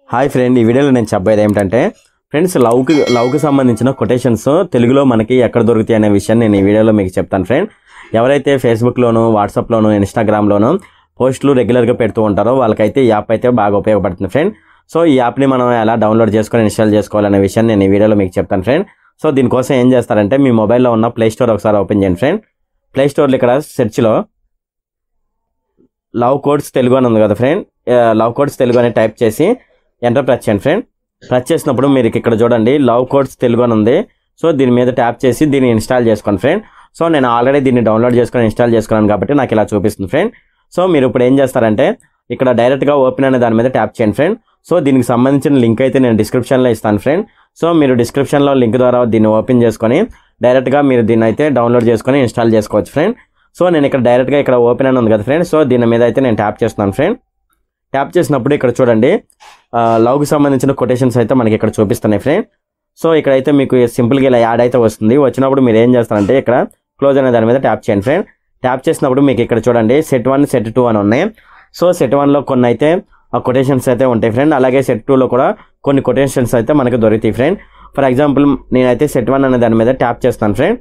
hi friend ఈ వీడియోలో నేను చెప్పేది ఏమిటంటే ఫ్రెండ్స్ లవ్కి లవ్కి సంబంధించిన కొటేషన్స్ తెలుగులో మనకి ఎక్కడ దొరుకుతాయి అనే విషయాన్ని నేను ఈ వీడియోలో మీకు చెప్తాను ఫ్రెండ్ ఎవరైతే ఫేస్బుక్లోను వాట్సాప్లోను ఇన్స్టాగ్రామ్లోను పోస్టులు రెగ్యులర్గా పెడుతూ ఉంటారో వాళ్ళకైతే ఈ యాప్ అయితే బాగా ఉపయోగపడుతుంది ఫ్రెండ్ సో ఈ యాప్ని మనం ఎలా డౌన్లోడ్ చేసుకొని ఇన్స్టాల్ చేసుకోవాలనే విషయాన్ని నేను ఈ వీడియోలో మీకు చెప్తాను ఫ్రెండ్ సో దీనికోసం ఏం చేస్తారంటే మీ మొబైల్లో ఉన్న ప్లే స్టోర్ ఒకసారి ఓపెన్ చేయండి ఫ్రెండ్ ప్లే స్టోర్లో ఇక్కడ సెర్చ్లో లవ్ కోడ్స్ తెలుగు అని ఉంది కదా ఫ్రెండ్ లవ్ కోడ్స్ తెలుగు అని టైప్ చేసి ఎంటర్ ప్రెస్ చేయండి ఫ్రెండ్ ప్రెస్ చేసినప్పుడు మీరు ఇక్కడ చూడండి లవ్ కోడ్స్ తెలుగు అని ఉంది సో దీని మీద ట్యాప్ చేసి దీన్ని ఇన్స్టాల్ చేసుకోండి ఫ్రెండ్ సో నేను ఆల్రెడీ దీన్ని డౌన్లోడ్ చేసుకొని ఇన్స్టాల్ చేసుకున్నాను కాబట్టి నాకు ఇలా చూపిస్తుంది ఫ్రెండ్ సో మీరు ఇప్పుడు ఏం చేస్తారంటే ఇక్కడ డైరెక్ట్గా ఓపెన్ అనే దాని మీద ట్యాప్ చేయండి ఫ్రెండ్ సో దీనికి సంబంధించిన లింక్ అయితే నేను డిస్క్రిప్షన్లో ఇస్తాను ఫ్రెండ్ సో మీరు డిస్క్రిప్షన్లో లింక్ ద్వారా దీన్ని ఓపెన్ చేసుకొని డైరెక్ట్గా మీరు దీన్ని అయితే డౌన్లోడ్ చేసుకొని ఇన్స్టాల్ చేసుకోవచ్చు ఫ్రెండ్ సో నేను ఇక్కడ డైరెక్ట్గా ఇక్కడ ఓపెన్ అని ఉంది కదా ఫ్రెండ్ సో దీని మీద అయితే నేను ట్యాప్ చేస్తున్నాను ఫ్రెండ్ ట్యాప్ చేసినప్పుడు ఇక్కడ చూడండి ఆ, లవ్కి సంబంధించిన కొటేషన్స్ అయితే మనకి ఇక్కడ చూపిస్తున్నాయి ఫ్రెండ్ సో ఇక్కడైతే మీకు సింపుల్గా ఇలా యాడ్ అయితే వస్తుంది వచ్చినప్పుడు మీరు ఏం చేస్తారంటే ఇక్కడ క్లోజ్ అనే దాని మీద ట్యాప్ చేయండి ఫ్రెండ్ ట్యాప్ చేసినప్పుడు మీకు ఇక్కడ చూడండి సెట్ వన్ సెట్ టూ అని ఉన్నాయి సో సెట్ వన్లో కొన్ని అయితే ఆ కొటేషన్స్ అయితే ఉంటాయి ఫ్రెండ్ అలాగే సెట్ టూలో కూడా కొన్ని కొటేషన్స్ అయితే మనకి దొరుకుతాయి ఫ్రెండ్ ఫర్ ఎగ్జాంపుల్ నేనైతే సెట్ వన్ అనే దాని మీద ట్యాప్ చేస్తాను ఫ్రెండ్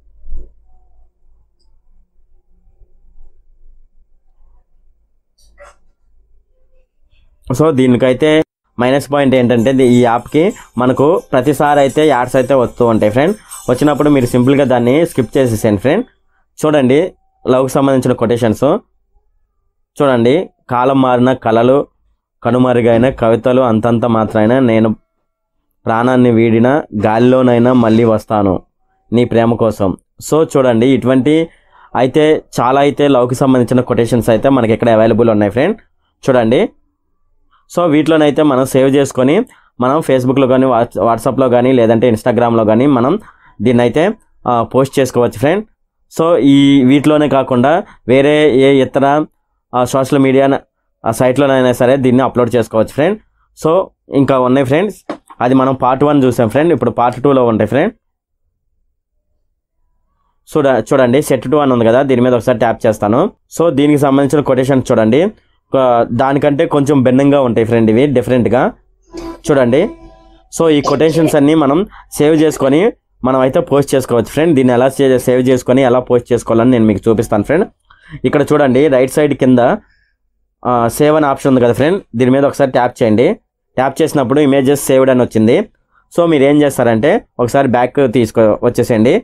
సో దీనికైతే మైనస్ పాయింట్ ఏంటంటే ది- ఈ యాప్కి మనకు ప్రతిసారి అయితే యాడ్స్ అయితే వస్తూ ఉంటాయి ఫ్రెండ్ వచ్చినప్పుడు మీరు సింపుల్గా దాన్ని స్కిప్ చేసేసేయండి ఫ్రెండ్ చూడండి లవ్కి సంబంధించిన కొటేషన్స్ చూడండి కాలం మారిన కళలు కనుమరుగైన కవితలు అంతంత మాత్రైనా నేను ప్రాణాన్ని వీడిన గాలిలోనైనా మళ్ళీ వస్తాను నీ ప్రేమ కోసం సో చూడండి ఇటువంటి అయితే చాలా అయితే లవ్కి సంబంధించిన కొటేషన్స్ అయితే మనకి ఇక్కడ అవైలబుల్ ఉన్నాయి ఫ్రెండ్ చూడండి సో వీటిలోనైతే మనం సేవ్ చేసుకొని మనం ఫేస్బుక్లో కానీ వాట్స్ వాట్సాప్లో కానీ లేదంటే ఇన్స్టాగ్రామ్లో కానీ మనం దీన్ని అయితే ఆ, పోస్ట్ చేసుకోవచ్చు ఫ్రెండ్ సో ఈ వీటిలోనే కాకుండా వేరే ఏ ఇతర ఆ, సోషల్ మీడియా ఆ సైట్లోనైనా సరే దీన్ని అప్లోడ్ చేసుకోవచ్చు ఫ్రెండ్ సో ఇంకా ఉన్నాయి ఫ్రెండ్స్ అది మనం పార్ట్ వన్ చూసాం ఫ్రెండ్ ఇప్పుడు పార్ట్ టూలో ఉంటాయి ఫ్రెండ్ చూడ చూడండి సెట్ టూ అని ఉంది కదా దీని మీద ఒకసారి ట్యాప్ చేస్తాను సో దీనికి సంబంధించిన కొటేషన్ చూడండి ఒక- దానికంటే కొంచెం భిన్నంగా ఉంటాయి ఫ్రెండ్ ఇవి డిఫరెంట్గా చూడండి సో ఈ కొటేషన్స్ అన్నీ మనం సేవ్ చేసుకొని మనం అయితే పోస్ట్ చేసుకోవచ్చు ఫ్రెండ్ దీన్ని ఎలా సే- సేవ్ చేసుకొని ఎలా పోస్ట్ చేసుకోవాలని నేను మీకు చూపిస్తాను ఫ్రెండ్ ఇక్కడ చూడండి రైట్ సైడ్ కింద సేవ్ అనే ఆప్షన్ ఉంది కదా ఫ్రెండ్ దీని మీద ఒకసారి ట్యాప్ చేయండి ట్యాప్ చేసినప్పుడు ఇమేజెస్ సేవ్డ్ అని వచ్చింది సో మీరు ఏం చేస్తారంటే ఒకసారి బ్యాక్ తీసుకో వచ్చేసేయండి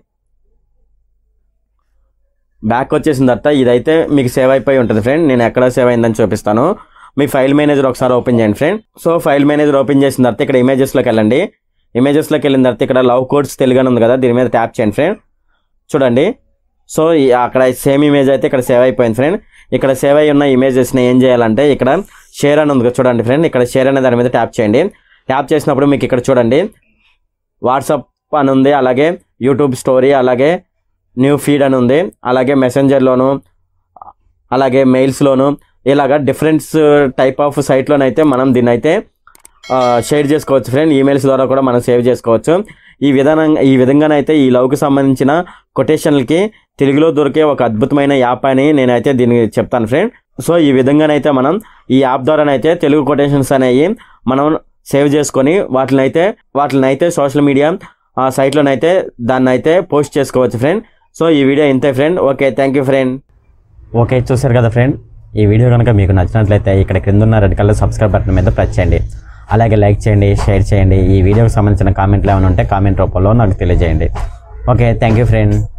బ్యాక్ వచ్చేసిన తర్వాత ఇదైతే మీకు సేవ్ అయిపోయి ఉంటుంది ఫ్రెండ్ నేను ఎక్కడ సేవ్ అయిందని చూపిస్తాను మీ ఫైల్ మేనేజర్ ఒకసారి ఓపెన్ చేయండి friend so file manager open చేసిన తర్వాత ఇక్కడ ఇమేజెస్లోకి వెళ్ళండి ఇమేజెస్లోకి వెళ్ళిన తర్వాత ఇక్కడ లవ్ కోడ్స్ తెలుగు అని ఉంది కదా దీని మీద ట్యాప్ చేయండి ఫ్రెండ్ చూడండి సో ఈ- అక్కడ సేమ్ ఇమేజ్ అయితే ఇక్కడ సేవ్ అయిపోయింది ఫ్రెండ్ ఇక్కడ సేవ్ అయి ఉన్న ఇమేజెస్ని ఏం చేయాలంటే ఇక్కడ షేర్ అని ఉంది కదా చూడండి ఫ్రెండ్ ఇక్కడ షేర్ అనే దాని మీద ట్యాప్ చేయండి ట్యాప్ చేసినప్పుడు మీకు ఇక్కడ చూడండి వాట్సాప్ అని ఉంది అలాగే యూట్యూబ్ స్టోరీ అలాగే న్యూ ఫీడ్ అని ఉంది అలాగే మెసెంజర్లోను అలాగే మెయిల్స్లోను ఇలాగా డిఫరెంట్ టైప్ ఆఫ్ సైట్లోనైతే మనం దీన్ని అయితే షేర్ చేసుకోవచ్చు ఫ్రెండ్ ఈమెయిల్స్ ద్వారా కూడా మనం సేవ్ చేసుకోవచ్చు ఈ విధానం ఈ విధంగానైతే ఈ లవ్కి సంబంధించిన కొటేషన్లకి తెలుగులో దొరికే ఒక అద్భుతమైన యాప్ అని నేనైతే దీనికి చెప్తాను ఫ్రెండ్ సో ఈ విధంగానైతే మనం ఈ యాప్ ద్వారానైతే తెలుగు కొటేషన్స్ అనేవి మనం సేవ్ చేసుకొని వాటిని అయితే వాటిని అయితే సోషల్ మీడియా ఆ సైట్లోనైతే దాన్ని అయితే పోస్ట్ చేసుకోవచ్చు ఫ్రెండ్ సో ఈ వీడియో ఇంతే friend okay thank you friend okay చూసారు కదా ఫ్రెండ్ ఈ వీడియో కనుక మీకు నచ్చినట్లయితే ఇక్కడ క్రింద ఉన్న రెడ్ కలర్ సబ్స్క్రైబ్ బటన్ మీద ప్రెస్ చేయండి అలాగే లైక్ చేయండి షేర్ చేయండి ఈ వీడియోకి సంబంధించిన కామెంట్లు ఏమైనా ఉంటే కామెంట్ రూపంలో నాకు తెలియజేయండి ఓకే థ్యాంక్ యూ ఫ్రెండ్